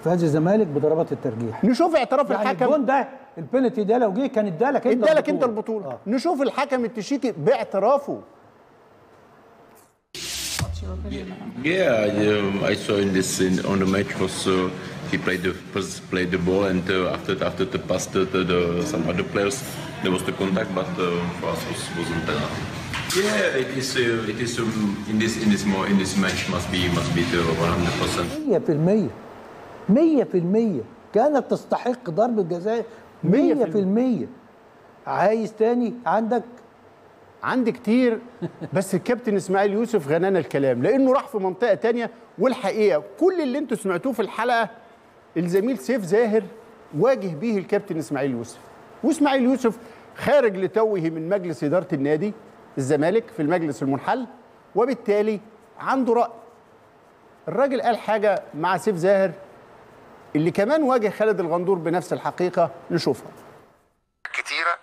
فاز الزمالك بضربات الترجيح نشوف اعتراف يعني الحكم الجون ده البينالتي ده لو جه كان ادالك انت ادالك انت البطوله آه. نشوف الحكم التشيكي باعترافه Yeah, um, I saw in this in, on the match was uh, he played the first played the ball and uh, after after the pass to, to the, some other players there was the contact, but uh, for us was wasn't penalty. Yeah, it is. Uh, it is um, in this in this more in this match must be must be the 100 percent. 100% 100% كانت تستحق ضربة جزاء 100% عايز تاني عندك عندي كتير بس الكابتن اسماعيل يوسف غنانا الكلام لانه راح في منطقه تانية والحقيقه كل اللي انتوا سمعتوه في الحلقه الزميل سيف زاهر واجه بيه الكابتن اسماعيل يوسف واسماعيل يوسف خارج لتوه من مجلس اداره النادي الزمالك في المجلس المنحل وبالتالي عنده راي الراجل قال حاجه مع سيف زاهر اللي كمان واجه خالد الغندور بنفس الحقيقه نشوفها كتيره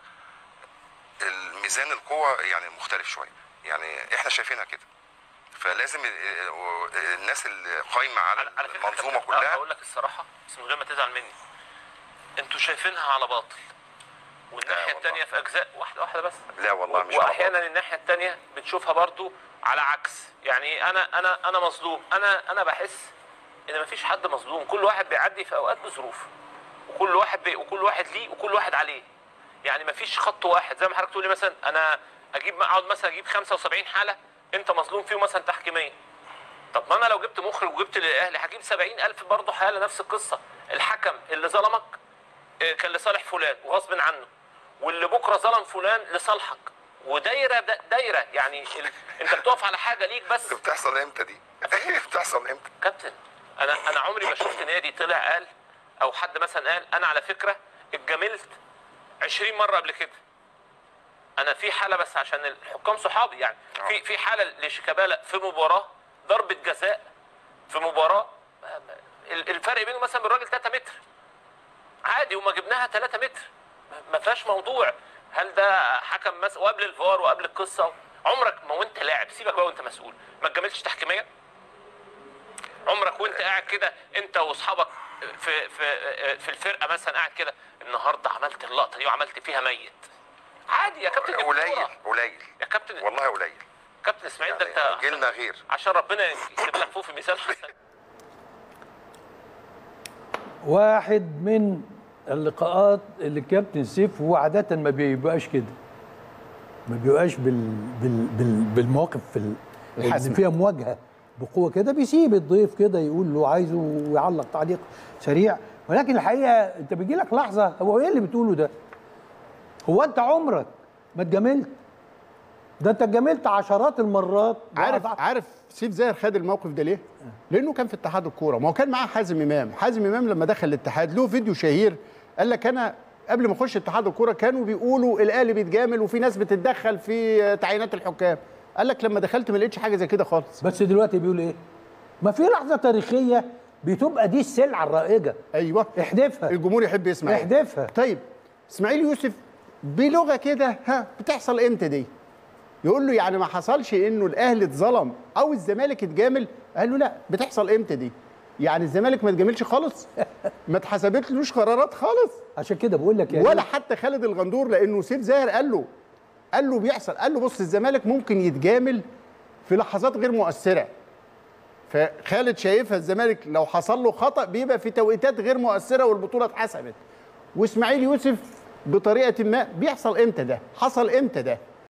الميزان القوه يعني مختلف شويه يعني احنا شايفينها كده فلازم ال- ال- الناس اللي قايمه على على فكره المنظومه كابتن، كلها هقول لك الصراحه بس من غير ما تزعل مني انتوا شايفينها على باطل والناحيه والله. الثانيه في اجزاء واحده واحده بس لا والله مش على واحيانا الناحيه الثانيه بنشوفها برضو على عكس يعني انا انا انا مظلوم انا انا بحس ان مفيش حد مظلوم كل واحد بيعدي في اوقات بظروف وكل واحد بي وكل واحد ليه وكل واحد عليه يعني مفيش خط واحد زي ما حضرتك تقول لي مثلا انا اجيب اقعد مثلا اجيب 75 حاله انت مظلوم فيهم مثلا تحكيميا طب ما انا لو جبت مخرج وجبت للاهلي هجيب 70000 برضه حاله نفس القصه الحكم اللي ظلمك آه، كان لصالح فلان وغصب عنه واللي بكره ظلم فلان لصالحك ودايره دا- دايره يعني ال... انت بتقف على حاجه ليك بس بتحصل امتى دي بتحصل امتى كابتن انا انا عمري ما شفت نادي طلع قال او حد مثلا قال انا على فكره اتجاملت 20 مره قبل كده انا في حاله بس عشان الحكام صحابي يعني في في حاله لشيكابالا في مباراه ضربه جزاء في مباراه ال- الفرق بينه مثلا بالراجل 3 متر عادي وما جبناها 3 متر ما فيهاش موضوع هل ده حكم مس وقبل الفار وقبل القصه عمرك ما وانت لاعب سيبك بقى وانت مسؤول ما اتجاملتش تحكيميا عمرك وانت قاعد كده انت واصحابك في في في الفرقه مثلا قاعد كده النهارده عملت اللقطه دي وعملت فيها ميت عادي يا كابتن دي قليل كورة. قليل يا كابتن والله قليل كابتن اسماعيل ده يعني انت جيلنا غير عشان ربنا يكتب لك فوق في ميزان حسن واحد من اللقاءات اللي الكابتن سيف هو عادة ما بيبقاش كده ما بيبقاش بال... بال... بال... بالمواقف في ال... الحاسمة. اللي فيها مواجهة بقوة كده بيسيب الضيف كده يقول له عايزه ويعلق تعليق سريع ولكن الحقيقة انت بيجي لك لحظة هو ايه اللي بتقوله ده؟ هو انت عمرك ما اتجاملت؟ ده انت اتجاملت عشرات المرات عارف بعد- عارف سيف زاهر خد الموقف ده ليه؟ لانه كان في اتحاد الكوره ما هو كان معاه حازم امام حازم امام لما دخل الاتحاد له فيديو شهير قال لك انا قبل ما اخش اتحاد الكوره كانوا بيقولوا الاهلي بيتجامل وفي ناس بتتدخل في تعيينات الحكام قال لك لما دخلت ما لقيتش حاجه زي كده خالص بس دلوقتي بيقول ايه؟ ما في لحظة تاريخية بتبقى دي السلعة الرائجة ايوه احذفها الجمهور يحب يسمع احذفها طيب اسماعيل يوسف بلغه كده ها بتحصل امتى دي؟ يقول له يعني ما حصلش انه الاهلي اتظلم او الزمالك اتجامل قال له لا بتحصل امتى دي؟ يعني الزمالك ما اتجاملش خالص ما اتحسبتلوش قرارات خالص عشان كده بقول لك يا ولا حتى خالد الغندور لانه سيف زاهر قال له قال له بيحصل قال له بص الزمالك ممكن يتجامل في لحظات غير مؤثره فخالد شايفها الزمالك لو حصل له خطا بيبقى في توقيتات غير مؤثره والبطوله اتحسبت واسماعيل يوسف بطريقه ما بيحصل امتى ده حصل امتى ده